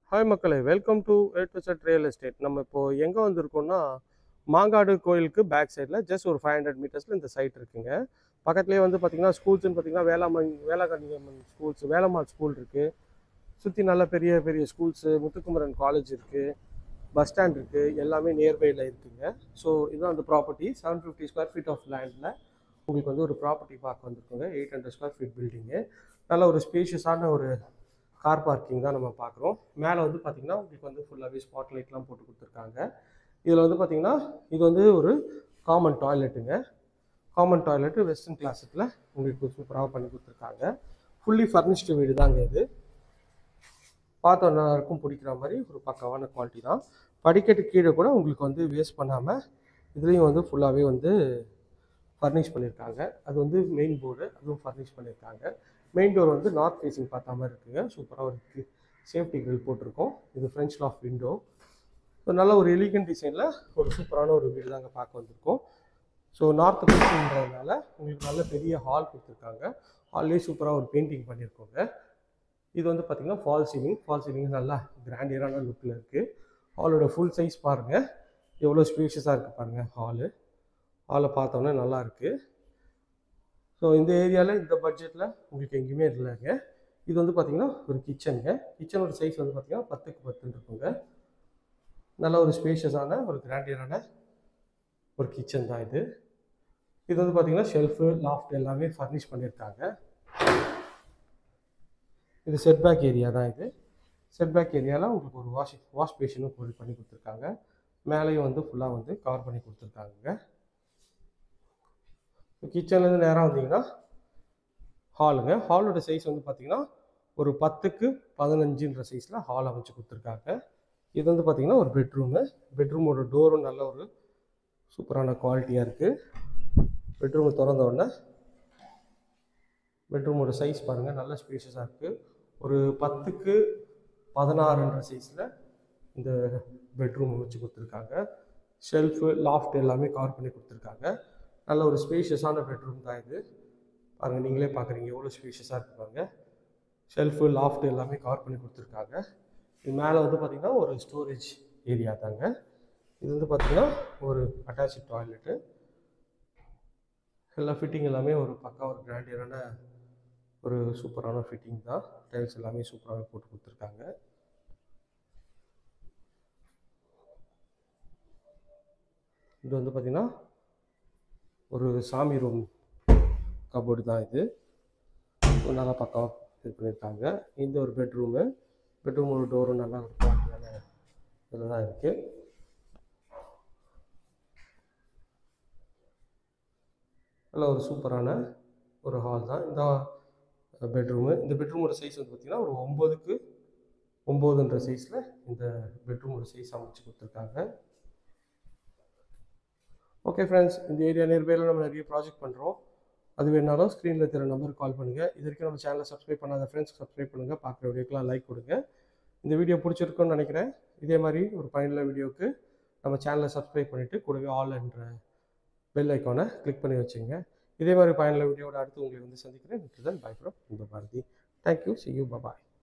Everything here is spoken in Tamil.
ஹாய் மக்களே welcome to A to Z real estate நம்ம இப்போ எங்கே வந்திருக்கோம்னா மாங்காடு கோயிலுக்கு பேக் சைடில் ஜஸ்ட் ஒரு ஃபைவ் ஹண்ட்ரட் மீட்டர்ஸில் இந்த சைட் இருக்குங்க பக்கத்துலேயே வந்து பார்த்திங்கன்னா ஸ்கூல்ஸ்னு பார்த்தீங்கன்னா வேளாமணி வேளாங்கண்ணி அம்மன் ஸ்கூல்ஸ் வேலம்மாள் ஸ்கூல் இருக்குது சுற்றி நல்ல பெரிய பெரிய ஸ்கூல்ஸு முத்துக்குமரன் காலேஜ் இருக்குது பஸ் ஸ்டாண்ட் இருக்குது எல்லாமே நியர்பையில் இருக்குங்க ஸோ இதுதான் அந்த property seven fifty square feet of லேண்டில் உங்களுக்கு வந்து ஒரு ப்ராப்பர்ட்டி பார்க்க வந்திருக்குங்க eight hundred square feet building நல்ல ஒரு ஸ்பேஷியஸான ஒரு கார் பார்க்கிங் தான் நம்ம பார்க்குறோம் மேலே வந்து பார்த்திங்கன்னா உங்களுக்கு வந்து ஃபுல்லாகவே ஸ்பாட் லைட்லாம் போட்டு கொடுத்துருக்காங்க இதில் வந்து பார்த்திங்கன்னா இது வந்து ஒரு காமன் டாய்லெட்டுங்க காமன் டாய்லெட்டு வெஸ்டர்ன் கிளாஸில் உங்களுக்கு சூப்பராக பண்ணி கொடுத்துருக்காங்க ஃபுல்லி ஃபர்னிஷ்டு வீடு தாங்க இது பார்த்த எல்லாருக்கும் பிடிக்கிற மாதிரி ஒரு பக்காவான குவாலிட்டி தான் படிக்கட்டு கீழே கூட உங்களுக்கு வந்து வேஸ்ட் பண்ணாமல் இதுலேயும் வந்து ஃபுல்லாகவே வந்து ஃபர்னிஷ் பண்ணியிருக்காங்க அது வந்து மெயின் போர்டு அதுவும் ஃபர்னிஷ் பண்ணியிருக்காங்க மெயின் டோர் வந்து நார்த் ஃபேஸிங் பார்த்த மாதிரி இருக்குங்க சூப்பராக ஒரு சேஃப்டி கிரில் போட்டிருக்கோம் இது ஃப்ரெஞ்ச் லாஃப் விண்டோ ஸோ நல்ல ஒரு எலிகன்ட் டிசைனில் ஒரு சூப்பரான ஒரு வீடு தாங்க பார்க்க வந்திருக்கோம் ஸோ நார்த் ஃபேஸிங்கிறதுனால உங்களுக்கு நல்ல பெரிய ஹால் கொடுத்துருக்காங்க ஹால்லேயே சூப்பராக ஒரு பெயிண்டிங் பண்ணியிருக்கோங்க இது வந்து பார்த்திங்கன்னா ஃபால் சீலிங் ஃபால் சீலிங் நல்லா கிராண்டியரான லுக்கில் இருக்குது ஹாலோட ஃபுல் சைஸ் பாருங்கள் எவ்வளோ ஸ்பேஷியஸாக இருக்குது பாருங்கள் ஹாலு ஹாலை பார்த்தோன்னே நல்லா இருக்குது ஸோ இந்த ஏரியாவில் இந்த பட்ஜெட்டில் உங்களுக்கு எங்கேயுமே இல்லைங்க இது வந்து பார்த்திங்கன்னா ஒரு கிச்சனுங்க கிச்சனோட சைஸ் வந்து பார்த்திங்கன்னா பத்துக்கு பத்துன்னு இருக்குங்க நல்ல ஒரு ஸ்பேஷியஸான ஒரு கிராண்டியரான ஒரு கிச்சன் தான் இது இது வந்து பார்த்திங்கன்னா ஷெல்ஃபு லாஃப்ட் எல்லாமே ஃபர்னிஷ் பண்ணியிருக்காங்க இது செட்பேக் ஏரியா தான் இது செட்பேக் ஏரியாவில் உங்களுக்கு ஒரு வாஷ் வாஷ் பேஷனும் பண்ணி கொடுத்துருக்காங்க மேலேயும் வந்து ஃபுல்லாக வந்து கவர் பண்ணி கொடுத்துருக்காங்க கிச்சன்லேருந்து நேராக வந்தீங்கன்னா ஹாலுங்க ஹாலோட சைஸ் வந்து பார்த்தீங்கன்னா ஒரு பத்துக்கு பதினஞ்சுன்ற சைஸில் ஹால் அமைச்சு கொடுத்துருக்காங்க இது வந்து பார்த்தீங்கன்னா ஒரு பெட்ரூமு பெட்ரூமோட டோரும் நல்ல ஒரு சூப்பரான குவாலிட்டியாக இருக்குது பெட்ரூமை திறந்த உடனே பெட்ரூமோட சைஸ் பாருங்கள் நல்ல ஸ்பேஷஸாக இருக்குது ஒரு பத்துக்கு பதினாறுன்ற சைஸில் இந்த பெட்ரூம் அமைச்சு கொடுத்துருக்காங்க ஷெல்ஃபு லாஃப்ட் எல்லாமே கவர் பண்ணி கொடுத்துருக்காங்க நல்ல ஒரு ஸ்பேஷியஸான பெட்ரூம் தான் இது பாருங்கள் நீங்களே பார்க்குறீங்க எவ்வளோ ஸ்பேஷியஸாக இருக்குது பாருங்கள் ஷெல்ஃபு லாஃப்ட் எல்லாமே கவர் பண்ணி கொடுத்துருக்காங்க இது மேலே வந்து பார்த்திங்கன்னா ஒரு ஸ்டோரேஜ் ஏரியா தாங்க இது வந்து பார்த்திங்கன்னா ஒரு அட்டாச்சு டாய்லெட்டு எல்லா ஃபிட்டிங் எல்லாமே ஒரு பக்கா ஒரு கிராண்டியரான ஒரு சூப்பரான ஃபிட்டிங் தான் டைல்ஸ் எல்லாமே சூப்பராகவே போட்டு கொடுத்துருக்காங்க இது வந்து பார்த்திங்கன்னா ஒரு சாமி ரூம் கபோர்டு தான் இது நல்லா பக்கம் இது பண்ணியிருக்காங்க இந்த ஒரு பெட்ரூமு பெட்ரூமோட டோரும் நல்லா ஒரு குவாலிட்டியான இதில் தான் இருக்குது நல்ல ஒரு சூப்பரான ஒரு ஹால் தான் இந்த பெட்ரூமு இந்த பெட்ரூமோட சைஸ் வந்து பார்த்திங்கன்னா ஒரு ஒம்போதுக்கு ஒம்போதுன்ற சைஸில் இந்த பெட்ரூமோட சைஸ் அமைச்சு கொடுத்துருக்காங்க ஓகே ஃப்ரெண்ட்ஸ் இந்த ஏரியா நியர்பையில் நம்ம நிறைய ப்ராஜெக்ட் பண்ணுறோம் அது வேணாலும் ஸ்க்ரீனில் தெரிய நம்பருக்கு கால் பண்ணுங்கள் இது வரைக்கும் நம்ம சேனலை சப்ஸ்கிரைப் பண்ணாத ஃப்ரெண்ட்ஸ் சப்ஸ்கிரைப் பண்ணுங்கள் பார்க்குற வீடியோக்கெலாம் லைக் கொடுங்க இந்த வீடியோ பிடிச்சிருக்குன்னு நினைக்கிறேன் இதே மாதிரி ஒரு பயனுள்ள வீடியோவுக்கு நம்ம சேனலை சப்ஸ்கிரைப் பண்ணிவிட்டு கூடவே ஆல் என்ற பெல் ஐக்கானை கிளிக் பண்ணி வச்சுங்க இதே மாதிரி பயனுள்ள வீடியோட அடுத்து உங்களை வந்து சந்திக்கிறேன் பை ஃப்ரம் இந்த Bharathi thank you see you bye bye